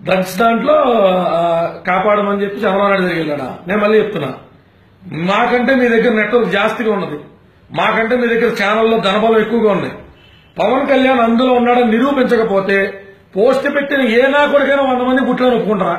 Drugs దాంట్లో ఆ, కాపాడమని చెప్పి చంద్రబాబు నాయుడు దగ్గరికి వెళ్ళాడా నేను మళ్ళీ చెప్తున్నా మాకంటే మీ దగ్గర నెట్వర్క్ జాస్తిగా ఉన్నది మాకంటే మీ దగ్గర ఛానల్లో ధనబలం ఎక్కువగా ఉంది పవన్ కళ్యాణ్ అందులో ఉన్నాడని నిరూపించకపోతే పోస్ట్ పెట్టిన ఏ నా కొడుకైనా వంద మంది పుట్టిన ఒప్పుకుంటారా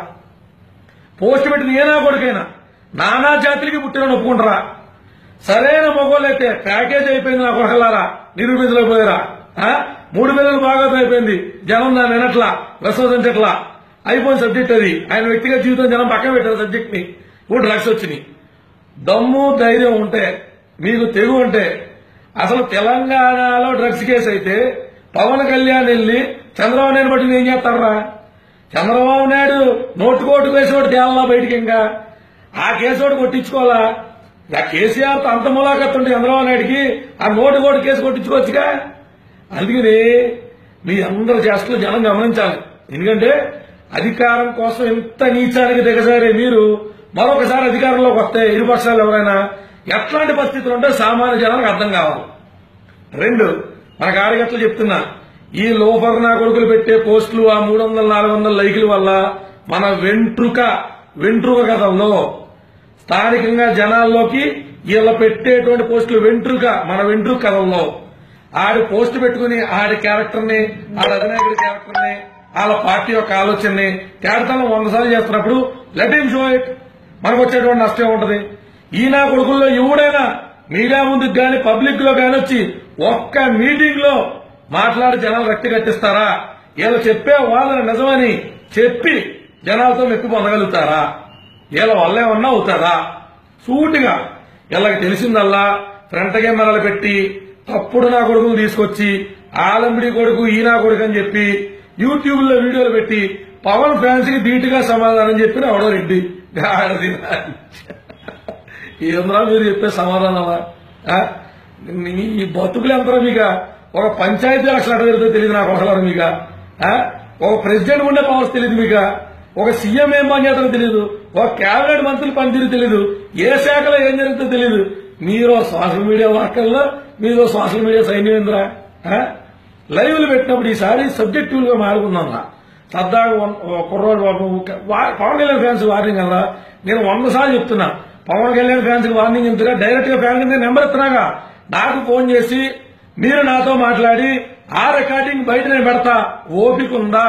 పోస్ట్ పెట్టిన ఏ నా కొడుకైనా నానా జాతులకి పుట్టిన ఒప్పుకుంటారా సరైన మొగోళ్ళైతే ప్యాకేజ్ అయిపోయింది నా కొడకలారా నిరూపించలేకపోయారా ఆ? మూడు పిల్లలు బాగా అయిపోయింది జనం దాన్ని వినట్లా విశ్వసించట్లా అయిపోయిన సబ్జెక్ట్ అది ఆయన వ్యక్తిగత జీవితం జనం పక్కన పెట్టారు సబ్జెక్ట్ ని ఇప్పుడు డ్రగ్స్ వచ్చినాయి దమ్ము ధైర్యం ఉంటే మీకు తెగు ఉంటే అసలు తెలంగాణలో డ్రగ్స్ కేసు అయితే పవన్ కళ్యాణ్ వెళ్ళి చంద్రబాబు నాయుడు బట్టి ఏం చేస్తారా చంద్రబాబు నాయుడు నోటుకోటు కేసు ఒకటి తేవాలా బయటికి ఇంకా ఆ కేసు ఒకటి కొట్టించుకోవాలా ఆ కేసీఆర్ తో అంత ములాఖత్ ఉంటే చంద్రబాబు నాయుడికి ఆ నోటుకోటు కేసు కొట్టించుకోవచ్చుగా అందుకని మీ అందరి చేష్టలు జనం గమనించాలి ఎందుకంటే అధికారం కోసం ఎంత నీచానికి దిగజారే మీరు మరొకసారి అధికారంలోకి వస్తే ఇరుపక్షాలు ఎవరైనా ఎట్లాంటి పరిస్థితులు ఉంటే సామాన్య జనానికి అర్థం కావాలి రెండు మన కార్యకర్తలు చెప్తున్నా ఈ లోఫర్ నా కొడుకులు పెట్టే పోస్టులు ఆ మూడు వందల నాలుగు వందల లైకుల వల్ల మన వెంట్రుక వెంట్రుక కథల్లో స్థానికంగా జనాల్లోకి వీళ్ళ పెట్టేటువంటి పోస్టులు వెంట్రుక మన వెంట్రుక కథల్లో ఆడి పోస్ట్ పెట్టుకుని ఆడి క్యారెక్టర్ ని ఆడి అధినాయకుడి క్యారెక్టర్ ని వాళ్ళ పార్టీ యొక్క ఆలోచనని తేడతనం వంద సార్లు చేస్తున్నప్పుడు లెట్ హిమ్ షో ఇట్ మనకు వచ్చేటువంటి నష్టం ఉంటది ఈయన కొడుకుల్లో ఎవడైనా మీడియా ముందుకు గాని పబ్లిక్ లో గాని వచ్చి ఒక్క మీటింగ్ లో మాట్లాడి జనాలు రక్తి కట్టిస్తారా వీళ్ళు చెప్పే వాళ్ళని నిజమని చెప్పి జనాలతో మెప్పి పొందగలుగుతారా వీళ్ళ వల్ల ఏమన్నా అవుతారా సూటిగా వీళ్ళకి తెలిసిందల్లా ఫ్రంట్ కెమెరాలు పెట్టి తప్పుడు నా కొడుకును తీసుకొచ్చి ఆలంబడి కొడుకు ఈ నా కొడుకు అని చెప్పి యూట్యూబ్ లో వీడియోలు పెట్టి పవన్ ఫ్యాన్స్ కి ధీటుగా సమాధానం చెప్పిన ఎవడో రెడ్డి గాడిది నా. ఏంద్రా మీరు చెప్పే సమాధానమా ఆ? మీ ఈ బతుకులు ఎంతరా మీక ఒక పంచాయతీ ఎలక్షన్ అట జరుగుతుందో తెలియదు నాకు ఒకసారి మీక ఆ? ఒక ప్రెసిడెంట్ ఉండే పవర్స్ తెలియదు మీక ఒక సీఎం ఏం పని చేస్తారో తెలియదు ఒక కేబినెట్ మంత్రులు పనితీరు తెలియదు ఏ శాఖలో ఏం జరుగుతుందో తెలియదు మీరు సోషల్ మీడియా వర్కర్లో మీరు సోషల్ మీడియా సైన్యం ఏందిరా ఆ? లైవ్లు పెట్టినప్పుడు ఈసారి సబ్జెక్టివ్ గా మారుకుందాం రా సరదాగా వన్- ఓ కుర్రోడు బాబు వా- పవన్ కళ్యాణ్ ఫ్యాన్స్ వార్నింగ్ కదా నేను వంద సార్లు చెప్తున్నా పవన్ కళ్యాణ్ ఫ్యాన్స్ కి వార్నింగ్ చెప్తున్నా డైరెక్ట్ గా ఫ్యాన్ కింద నెంబర్ ఇస్తున్నాగా నాకు ఫోన్ చేసి మీరు నాతో మాట్లాడి ఆ రికార్డింగ్ బయట నేను పెడతా ఓపిక ఉందా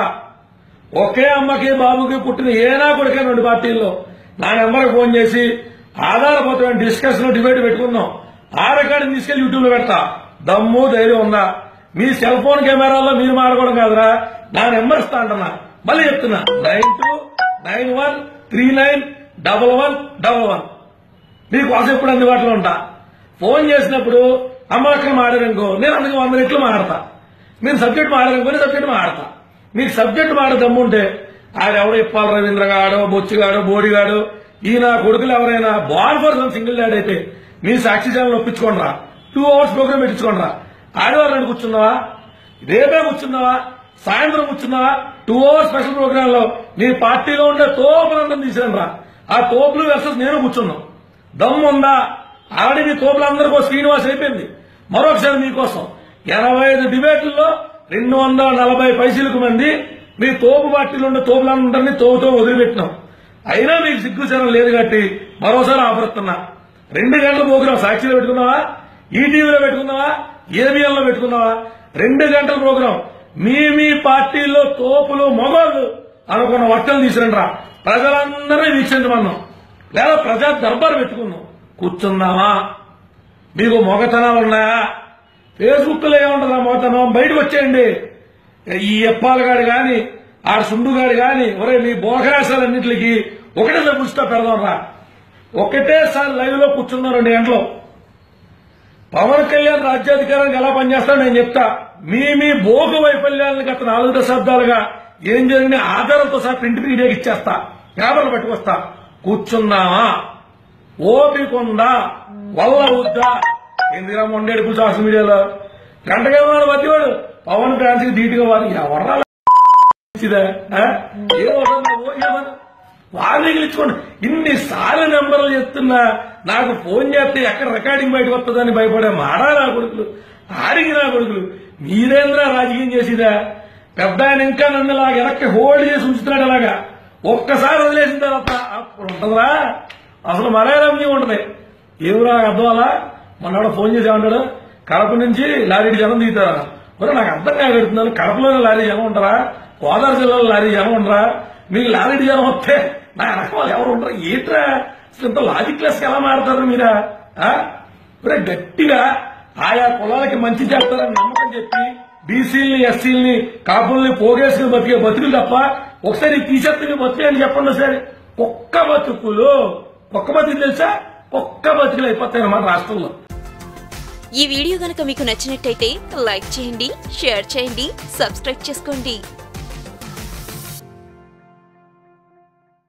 ఒకే అమ్మకి బాబుకి పుట్టిన ఏనా కొడుకే రెండు పార్టీల్లో నా నెంబర్కి ఫోన్ చేసి ఆధారపత్రమైన డిస్కషన్ డిబేట్ పెట్టుకుందాం ఆ రికార్డింగ్ తీసుకెళ్లి యూట్యూబ్ లో పెడతా దమ్ము ధైర్యం ఉందా మీ సెల్ ఫోన్ కెమెరాల్లో మీరు మాట్లాడడం కాదురా నా నెంబర్ ఇస్తా అంటున్నా మళ్ళీ చెప్తున్నా nine two nine one three nine double one double one మీకోసం ఎప్పుడు అందుబాటులో ఉంటా ఫోన్ చేసినప్పుడు అమ్మలక్కలు మాడారనుకో నేను అందుకు వంద రెట్లు మాడతా మీరు సబ్జెక్ట్ మాడారనుకో నేను సబ్జెక్ట్ మాడతా మీకు సబ్జెక్ట్ మాడ దమ్ముంటే ఆడెవడో ఇప్పాల రవీంద్ర గాడో బొచ్చుగాడో బోడిగాడో ఈ నా కొడుకులు ఎవరైనా బాల్ ఫర్ సింగిల్ డాడ్ అయితే మీ సాక్షి ఛానల్ ఒప్పించుకోండి రా టూ అవర్స్ ప్రోగ్రామ్ పెట్టించుకోండి రా ఆదివారం నాడు కూర్చున్నావా రేపే కూర్చున్నావా సాయంత్రం కూర్చున్నావా టూ అవర్స్ స్పెషల్ ప్రోగ్రామ్ లో మీ పార్టీలో ఉండే తోపులందరం తీసాను రా ఆ తోపులు వర్సెస్ నేను కూర్చున్నాం దమ్ము ఉందా ఆల్రెడీ మీ తోపులందరికీ ఒక శ్రీనివాస్ అయిపోయింది మరొకసారి మీకోసం ఎనభై ఐదు డిబేట్లలో రెండు వందల నలభై పైసలకు మంది మీ తోపు పార్టీలో ఉండే తోపులందరినీ తోపుతో వదిలిపెట్టినాం అయినా మీకు సిగ్గుచరం లేదు కాబట్టి మరోసారి ఆపరుస్తున్నా రెండు గంటల ప్రోగ్రాం సాక్షిలో పెట్టుకున్నావా ఈటీవీలో పెట్టుకున్నావా ఏబిఎన్ లో పెట్టుకున్నావా రెండు గంటల ప్రోగ్రాం మీ మీ పార్టీలో తోపులు మొగోళ్ళు అనుకున్న వట్టలు తీసుకురండి రా ప్రజలందరినీ వీక్షించమన్నాం లేదా ప్రజా దర్బారు పెట్టుకున్నాం కూర్చుందామా మీకు మొగతనాలు ఉన్నాయా ఫేస్బుక్ లో ఏముంటుందా మొగతనం బయటకు వచ్చేయండి ఈ ఎప్పాలగాడు గాని ఆ సుండుగాడు గాని ఒరే మీ బోకరాశాలన్నింటికి ఒకటేసారి పుస్తక పెడదాం రా ఒకటేసారి లైవ్ లో కూర్చున్నాం రెండు గంటలు పవన్ కళ్యాణ్ రాజ్యాధికారానికి ఎలా పనిచేస్తాడో నేను చెప్తా మీ మీ భోగ వైఫల్యాలను గత నాలుగు దశాబ్దాలుగా ఏం జరిగిన ఆధారంతో సహా ప్రింట్ మీడియాకి ఇచ్చేస్తా పేపర్లు పట్టుకొస్తా కూర్చుందామా ఓపిక ఉందా వల్ల వద్దా ఎందుకురా మొండేడు సోషల్ మీడియాలో గంటగా ఉన్నాడు మధ్యవాడు పవన్ ఫ్యాన్స్ కి ధీటుగా వారు ఎవర్రా ఇచ్చిదా? ఆ? ఏదో ఒకటి ఓ ఏమన్నా? వార్నింగ్లు ఇచ్చుకోండి ఇన్నిసార్లు నెంబర్లు చెప్తున్నా నాకు ఫోన్ చేస్తే ఎక్కడ రికార్డింగ్ బయటకు వస్తుందని భయపడే మాడా నా కొడుకులు ఆడిగి నా కొడుకులు మీరేంద్రా రాజకీయం చేసిదా పెద్ద ఆయన ఇంకా నన్ను ఇలా వెనక్కి హోల్డ్ చేసి ఉంచుతున్నాడు ఇలాగా ఒక్కసారి వదిలేసిన తర్వాత అప్పుడు ఉంటుందా అసలు మరే రమ్య ఉంటది ఏమిరా అర్థం అలా మొన్నవాడు ఫోన్ చేసి ఏమంటాడు కడప నుంచి లారీ జనం దిగుతారా మరి నాకు అర్థం కాగడుతున్నాను కడపలోనే లారీ జనం ఉంటారా గోదావరి జిల్లాలో లారీ జనం ఉండరా మీకు లారీ జనం వస్తే నా వెనక వాళ్ళు ఎవరు ఉండరు ఏంట్రా అసలు ఇంత లాజిక్ క్లాస్ ఎలా మాడతారు మీరా ఆ? ఒరే గట్టిగా ఆయా కులాలకి మంచి చేస్తారని నమ్మకం చెప్పి బీసీలని ఎస్సీలని కాపుల్ని పోగేసుకుని బతికే బతుకులు తప్ప ఒకసారి తీసేస్తుంది బతుకు అని చెప్పండి ఒకసారి ఒక్క బతుకులు ఒక్క బతుకు తెలుసా ఒక్క బతుకులు అయిపోతాయి అన్నమాట రాష్ట్రంలో ఈ వీడియో గనక మీకు నచ్చినట్టయితే లైక్ చేయండి షేర్ చేయండి సబ్స్క్రైబ్ చేసుకోండి